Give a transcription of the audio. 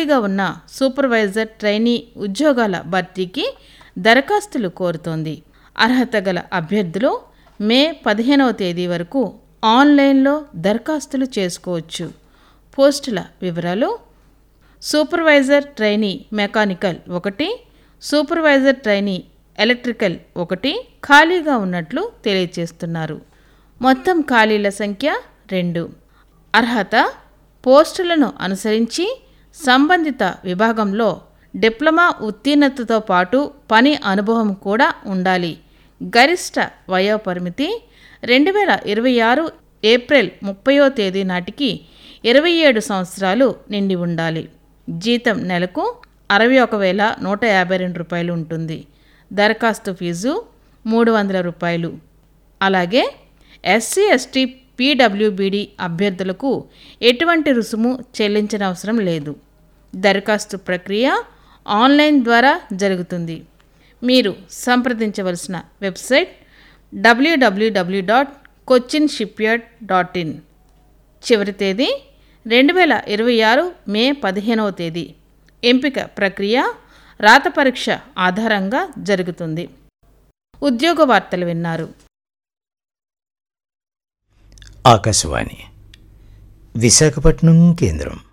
ఖాళీగా ఉన్న supervisor trainee ఉద్యోగాల భర్తీకి దరఖాస్తులు కోరుతోంది అర్హత గల అభ్యర్థులు మే పదిహేనవ తేదీ వరకు ఆన్లైన్లో దరఖాస్తులు చేసుకోవచ్చు పోస్టుల వివరాలు సూపర్వైజర్ ట్రైనీ మెకానికల్ ఒకటి సూపర్వైజర్ ట్రైనీ ఎలక్ట్రికల్ ఒకటి ఖాళీగా ఉన్నట్లు తెలియజేస్తున్నారు మొత్తం ఖాళీల సంఖ్య రెండు అర్హత పోస్టులను అనుసరించి సంబంధిత విభాగంలో డిప్లొమా ఉత్తీర్ణతతో పాటు పని అనుభవం కూడా ఉండాలి గరిష్ట వయోపరిమితి రెండు వేల ఇరవై ఆరు ఏప్రిల్ ముప్పయో తేదీ నాటికి ఇరవై ఏడు సంవత్సరాలు నిండి ఉండాలి జీతం నెలకు అరవై ఒక వేల నూట యాభై రెండు రూపాయలు ఉంటుంది దరఖాస్తు ఫీజు మూడు వందల రూపాయలు అలాగే ఎస్సీ ఎస్టీ పీడబ్ల్యూబీడి అభ్యర్థులకు ఎటువంటి రుసుము చెల్లించనవసరం లేదు దరఖాస్తు ప్రక్రియ ఆన్లైన్ ద్వారా జరుగుతుంది మీరు సంప్రదించవలసిన వెబ్సైట్ డబ్ల్యూడబ్ల్యూడబ్ల్యూ dot Cochin shipyard dot in చివరి తేదీ రెండు వేల ఇరవై ఆరు మే పదిహేనవ తేదీ ఎంపిక ప్రక్రియ రాత పరీక్ష ఆధారంగా జరుగుతుంది ఉద్యోగ వార్తలు విన్నారు ఆకాశవాణి విశాఖపట్నం కేంద్రం